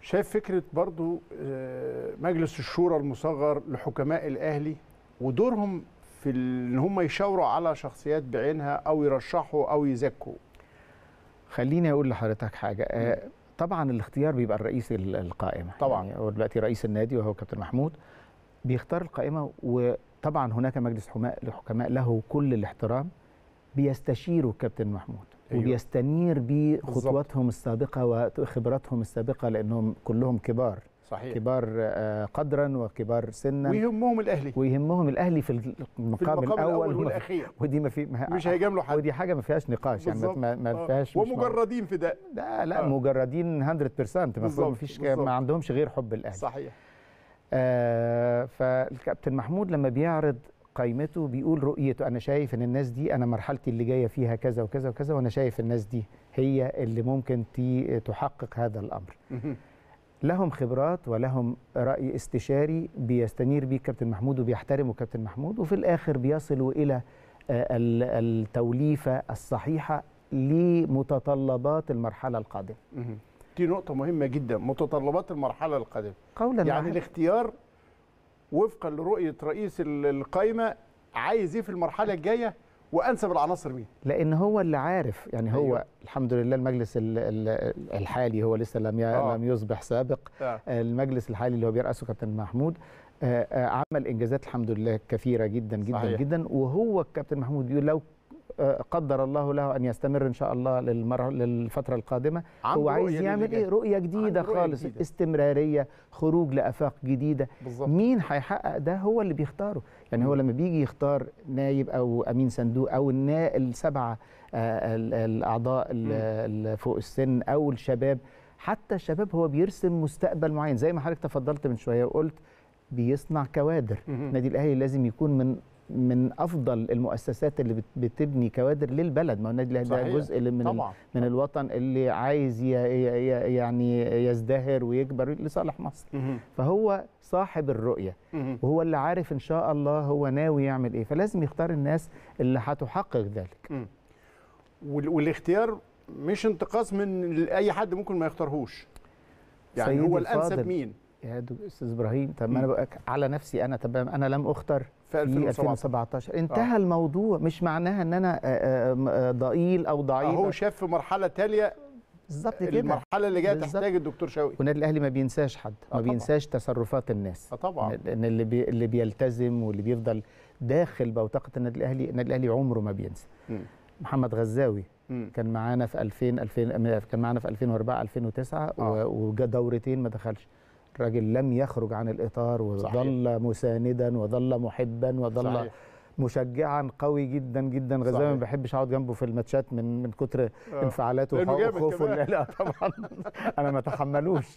شايف فكره برضو آه، مجلس الشورى المصغر لحكماء الاهلي ودورهم في ال- ان هم يشاوروا على شخصيات بعينها او يرشحوا او يزكوا خليني اقول لحضرتك حاجه آه، طبعا الاختيار بيبقى الرئيس ال- القائمه طبعاً. يعني هو دلوقتي رئيس النادي وهو كابتن محمود بيختار القائمه وطبعا هناك مجلس حماء لحكماء له كل الاحترام بيستشيروا الكابتن محمود أيوة. وبيستنير بخطواتهم السابقه وخبراتهم السابقه لانهم كلهم كبار صحيح كبار آه، قدرا وكبار سنا ويهمهم الاهلي ويهمهم الاهلي في في المقام, المقام الاول وما- والاخير ودي ما في ما مش هيجاملوا حد ودي حاجه ما فيهاش نقاش يعني بالظبط. ما, ما آه. فيهاش مش ومجردين في ده لا لا آه. مجردين 100% بالظبط، ما فيش بالظبط. ما عندهمش غير حب الاهلي صحيح آه فالكابتن محمود لما بيعرض قائمته بيقول رؤيته انا شايف ان الناس دي انا مرحلتي اللي جايه فيها كذا وكذا وكذا وانا شايف الناس دي هي اللي ممكن تي- تحقق هذا الامر مهم. لهم خبرات ولهم راي استشاري بيستنير بيه كابتن محمود وبيحترموا كابتن محمود وفي الاخر بيصلوا الى آه، ال- التوليفه الصحيحه لمتطلبات المرحله القادمه مهم. دي نقطة مهمة جدا متطلبات المرحلة القادمة قولا يعني واحدا. الاختيار وفقا لرؤية رئيس ال- القائمة عايز ايه في المرحلة الجاية وانسب العناصر مين لان هو اللي عارف يعني هو أيوة. أيوة. الحمد لله المجلس ال- ال- الحالي هو لسه لم ي- آه. لم يصبح سابق آه. المجلس الحالي اللي هو بيرأسه كابتن محمود آه، آه، عمل انجازات الحمد لله كثيره جدا جدا صحيح. صحيح. جدا وهو الكابتن محمود بيقول لو آه، قدر الله له ان يستمر ان شاء الله للمره للفتره القادمه عنده هو رؤية عايز للي يعمل جاي. ايه رؤيه جديده عنده رؤية خالص جديدة. استمراريه خروج لافاق جديده بالظبط مين هيحقق ده هو اللي بيختاره يعني هو مم. لما بيجي يختار نايب او امين صندوق او النا السبعه آه، ال- الاعضاء ال- مم. ال- فوق السن او الشباب حتى الشباب هو بيرسم مستقبل معين زي ما حضرتك تفضلت من شويه وقلت بيصنع كوادر مهم. النادي الاهلي لازم يكون من من افضل المؤسسات اللي بت- بتبني كوادر للبلد ما هو النادي الاهلي ده صحيح. جزء اللي من ال- طبعا من الوطن اللي عايز ي- ي- ي- يعني يزدهر ويكبر لصالح مصر مهم. فهو صاحب الرؤيه مهم. وهو اللي عارف ان شاء الله هو ناوي يعمل ايه فلازم يختار الناس اللي هتحقق ذلك مم. وال- والاختيار مش انتقاص من اي حد ممكن ما يختارهوش يعني سيدي هو الانسب الفاضل، مين يا دو- استاذ ابراهيم طب مم. ما انا بقى على نفسي انا طب انا لم اختر في في 2017 2017 انتهى الموضوع مش معناها ان انا آه، آه، آه، ضئيل او ضعيف هو شاف في مرحله تاليه بالظبط كده المرحله اللي جايه بالظبط. تحتاج الدكتور شوقي والنادي الاهلي ما بينساش حد آه ما طبعاً. بينساش تصرفات الناس اه طبعا ان اللي بي اللي بيلتزم واللي بيفضل داخل بوتقه النادي الاهلي النادي الاهلي عمره ما بينسى مم. محمد غزاوي مم. كان معانا في 2000 2000 كان معانا في 2004 2009 آه. و- وجا دورتين ما دخلش الراجل لم يخرج عن الاطار صحيح. وظل مساندا وظل محبا وظل صحيح. مشجعا قوي جدا جدا غزاوي صحيح. ما بحبش اقعد جنبه في الماتشات من من كتر آه. انفعالاته لأنه وخو- جامد وخوفه كمان. لا لا طبعا انا ما اتحملوش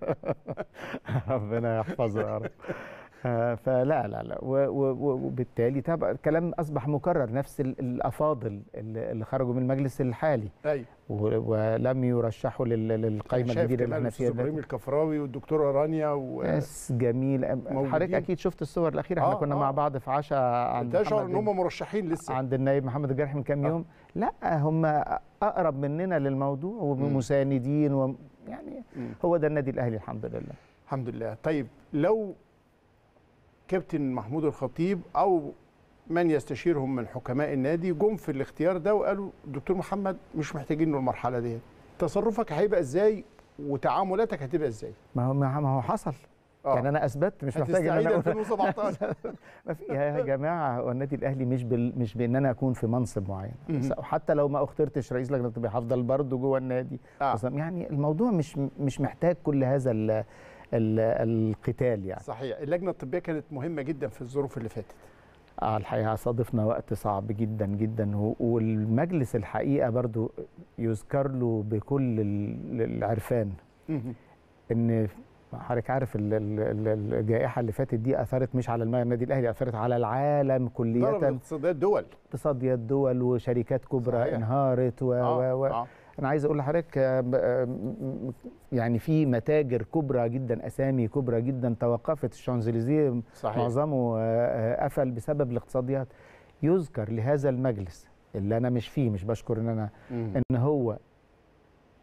ربنا يحفظه يا رب آه، فلا لا لا و- و- و- وبالتالي طبعا الكلام اصبح مكرر نفس ال- الافاضل اللي اللي خرجوا من المجلس الحالي ايوه و- ولم يرشحوا لل- للقائمه شايف الجديده اللي كمان احنا الاستاذ فيها ابراهيم دلوقتي. الكفراوي والدكتوره رانيا و ناس جميل موجودين. حضرتك اكيد شفت الصور الاخيره احنا آه، كنا آه. مع بعض في عشاء عند تشعر محمد ان هم مرشحين لسه عند النائب محمد الجرحي من كام آه. يوم لا هم اقرب مننا للموضوع ومساندين و يعني مم. هو ده النادي الاهلي الحمد لله الحمد لله طيب لو كابتن محمود الخطيب او من يستشيرهم من حكماء النادي جم في الاختيار ده وقالوا دكتور محمد مش محتاجين له المرحله دي تصرفك هيبقى ازاي وتعاملاتك هتبقى ازاي ما هو ما هو حصل آه. يعني انا اثبت مش محتاج ان هتستعيد انا أقول- 2017 ما في يا جماعه هو النادي الاهلي مش بال مش بان انا اكون في منصب معين مهم. بس حتى لو ما اخترتش رئيس لجنه الطبيه هفضل برضه جوه النادي آه. بس يعني الموضوع مش مش محتاج كل هذا ال ال القتال يعني صحيح اللجنه الطبيه كانت مهمه جدا في الظروف اللي فاتت اه الحقيقه صادفنا وقت صعب جدا جدا و- والمجلس الحقيقه برضو يذكر له بكل ال- العرفان ان حضرتك عارف ال- ال- ال- الجائحه اللي فاتت دي اثرت مش على الم- النادي الاهلي اثرت على العالم ضرب كليه اقتصاديات دول اقتصاديات دول وشركات كبرى صحيح. انهارت و, آه. و, و آه. انا عايز اقول لحضرتك آه، ب- آه، م- م- يعني في متاجر كبرى جدا اسامي كبرى جدا توقفت الشانزليزيه صحيح معظمه آه، آه، قفل بسبب الاقتصاديات يذكر لهذا المجلس اللي انا مش فيه مش بشكر ان انا مم. ان هو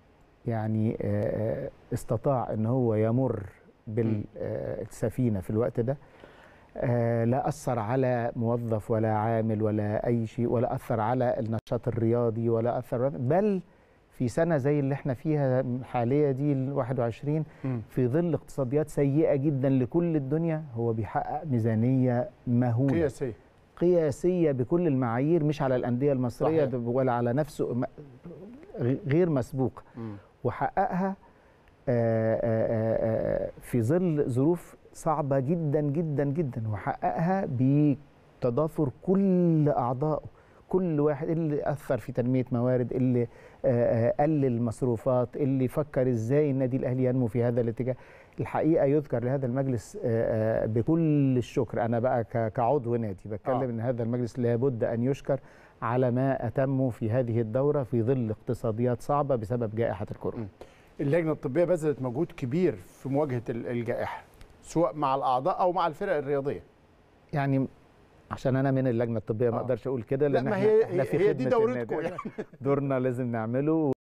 يعني آه، استطاع ان هو يمر بالسفينه في الوقت ده آه، لا اثر على موظف ولا عامل ولا اي شيء ولا اثر على النشاط الرياضي ولا اثر بل في سنه زي اللي احنا فيها الحاليه دي ال 21 مم. في ظل اقتصاديات سيئه جدا لكل الدنيا هو بيحقق ميزانيه مهوله قياسيه قياسيه بكل المعايير مش على الانديه المصريه صحيح. ولا على نفسه م- غير مسبوقه مم. وحققها آه، آه، آه، في ظل ظروف صعبة جدا جدا جدا وحققها بتضافر كل أعضائه كل واحد اللي أثر في تنمية موارد اللي آه، آه، قلل مصروفات اللي فكر إزاي النادي الأهلي ينمو في هذا الاتجاه الحقيقة يذكر لهذا المجلس آه، آه، بكل الشكر أنا بقى ك- كعضو نادي بتكلم آه. إن هذا المجلس لابد أن يشكر على ما أتمه في هذه الدورة في ظل اقتصاديات صعبة بسبب جائحة الكورونا اللجنه الطبيه بذلت مجهود كبير في مواجهه ال- الجائحه سواء مع الاعضاء او مع الفرق الرياضيه يعني عشان انا من اللجنه الطبيه ما آه. اقدرش اقول كده لا لان ما احنا هي احنا في هي دي خدمة دورتكم النادي. يعني دورنا لازم نعمله